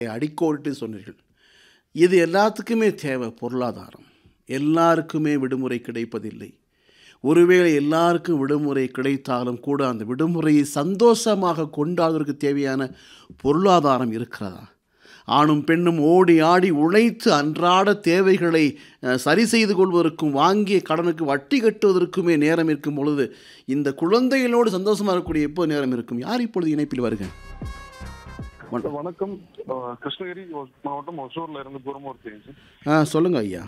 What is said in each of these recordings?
அடிக்கோடிட்டு சொன்னீர்கள் இது எல்லாத்துக்குமே தேவை பொருளாதாரம் எல்லாருக்குமே விடுமுறை கிடைப்பதில்லை ஒருவேளை எல்லாருக்கும் விடுமுறை கிடைத்தாலும் கூட அந்த விடுமுறையை சந்தோஷமாக கொண்டாடுவதற்கு தேவையான பொருளாதாரம் இருக்கிறதா ஆணும் பெண்ணும் ஓடி ஆடி உழைத்து அன்றாட தேவைகளை அஹ், சரி செய்து கொள்வதற்கும் வாங்கிய கடனுக்கு வட்டி கட்டுவதற்குமே நேரம் இருக்கும் பொழுது இந்த குழந்தைகளோடு சந்தோஷமாக இருக்கக்கூடிய எப்போ நேரம் இருக்கும் யார் இப்பொழுது இணைப்பில் வருக வணக்கம் அஹ் கிருஷ்ணகிரி ஒ- மாவட்டம் ஒசூர்ல இருந்து குருமூர்த்தி ஆ சொல்லுங்கள் ஐயா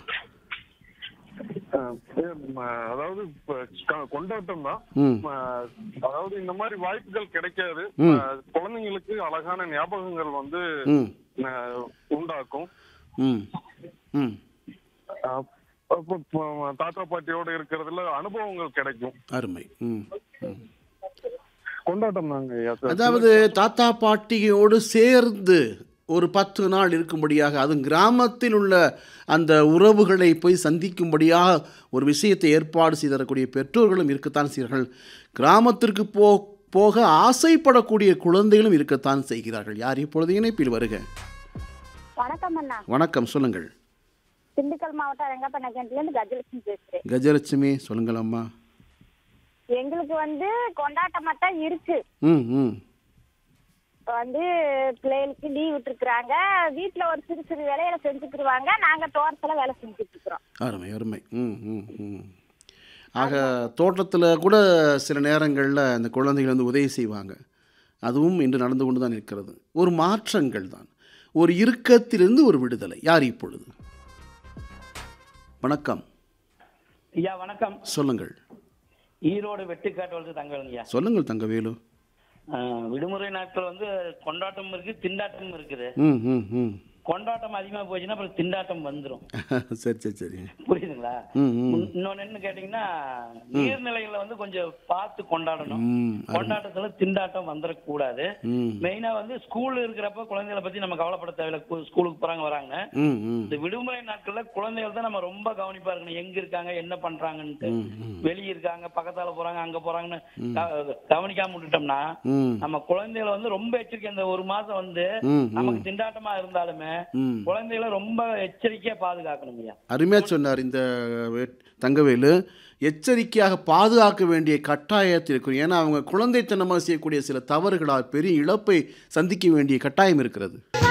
அஹ் ம, அதாவது இப்ப க- கொண்டாட்டம் தான் ம் அஹ் அதாவது இந்த மாதிரி வாய்ப்புகள் கிடைக்காது ம். அஹ் குழந்தைங்களுக்கு அழகான ஞாபகங்கள் வந்து ம் அஹ், உண்டாக்கும் ம் ம் அஹ் அப்ப- இப்ப தாத்தா பாட்டியோட இருக்கிறதுல அனுபவங்கள் கிடைக்கும் அருமை ம் ம் கொண்டாட்டம் தாங்க ஐயா சார். அதாவது தாத்தா பாட்டியோடு சேர்ந்து ஒரு பத்து நாள் இருக்கும்படியாக அதுவும் கிராமத்தில் உள்ள அந்த உறவுகளை போய் சந்திக்கும்படியாக ஒரு விஷயத்தை ஏற்பாடு செய்து தரக்கூடிய பெற்றோர்களும் இருக்கத்தான் செய்கிறார்கள் கிராமத்திற்கு போ போக ஆசைப்படக்கூடிய குழந்தைகளும் இருக்கத்தான் செய்கிறார்கள் யார் இப்பொழுது இணைப்பில் வருக வணக்கம் அண்ணா வணக்கம் சொல்லுங்கள் திண்டுக்கல் மாவட்டம் ரெங்கப்பண்ண இருந்து கஜலட்சுமி பேசுறேன் கஜலட்சுமி சொல்லுங்கள் அம்மா எங்களுக்கு வந்து கொண்டாட்டமா தான் இருக்கு ம் ம் இப்ப வந்து பிள்ளைகளுக்கு லீவ் விட்டுருக்குறாங்க வீட்டுல ஒரு சிறு சிறு வேலையில செஞ்சுக்கிருவாங்க நாங்க தோட்டத்துல வேலை செஞ்சுட்டு இருக்கிறோம் அருமை அருமை ம் ம் ம் ஆக தோட்டத்தில் கூட சில நேரங்களில் அந்த குழந்தைகள் வந்து உதவி செய்வாங்க அதுவும் இன்று நடந்து கொண்டு தான் இருக்கிறது ஒரு மாற்றங்கள் தான் ஒரு இறுக்கத்திலிருந்து ஒரு விடுதலை யார் இப்பொழுது வணக்கம் ஐயா வணக்கம் சொல்லுங்கள் ஈரோடு வெட்டுக்காட்டு வந்து தங்கவேலுங்கய்யா சொல்லுங்கள் தங்கவேலு ஆஹ் விடுமுறை நாட்கள் வந்து கொண்டாட்டம் இருக்கு திண்டாட்டம் இருக்குது ம் ம் ம் கொண்டாட்டம் அதிகமா போச்சுன்னா அப்புறம் திண்டாட்டம் வந்துரும் சரி சரி சரி புரியுதுங்களா ம் ம் முன்- இன்னொன்னு என்ன கேட்டீங்கன்னா நீர்நிலைகளை வந்து கொஞ்சம் பார்த்து கொண்டாடணும் ம் அருமை. கொண்டாட்டத்துல திண்டாட்டம் வந்துடக்கூடாது ம் மெயினா வந்து ஸ்கூல் இருக்கிறப்ப குழந்தைகளை பத்தி நம்ம கவலைப்பட தேவையில்ல கு- ஸ்கூலுக்கு போறாங்க வராங்க ம் ம் இந்த விடுமுறை நாட்கள்ல குழந்தைகள் தான் நம்ம ரொம்ப கவனிப்பா இருக்கணும் எங்க இருக்காங்க என்ன பண்றாங்கன்ட்டு ம் ம் வெளிய இருக்காங்க பக்கத்தால போறாங்க அங்க போறாங்கன்னு க- கவனிக்காம விட்டுட்டோம்னா ம் நம்ம குழந்தைகளை வந்து ரொம்ப எச்சரிக்கை இந்த ஒரு மாசம் வந்து ம் ம் நமக்கு திண்டாட்டமா இருந்தாலுமே ம் குழந்தைகளை ரொம்ப எச்சரிக்கையா பாதுகாக்கணும் ஐயா அருமையாக சொன்னார் இந்த வே- தங்கவேலு எச்சரிக்கையாக பாதுகாக்க வேண்டிய கட்டாயத்தில் இருக்கும் ஏன்னா அவங்க குழந்தைத்தனமாக செய்யக்கூடிய சில தவறுகளால் பெரிய இழப்பை சந்திக்க வேண்டிய கட்டாயம் இருக்கிறது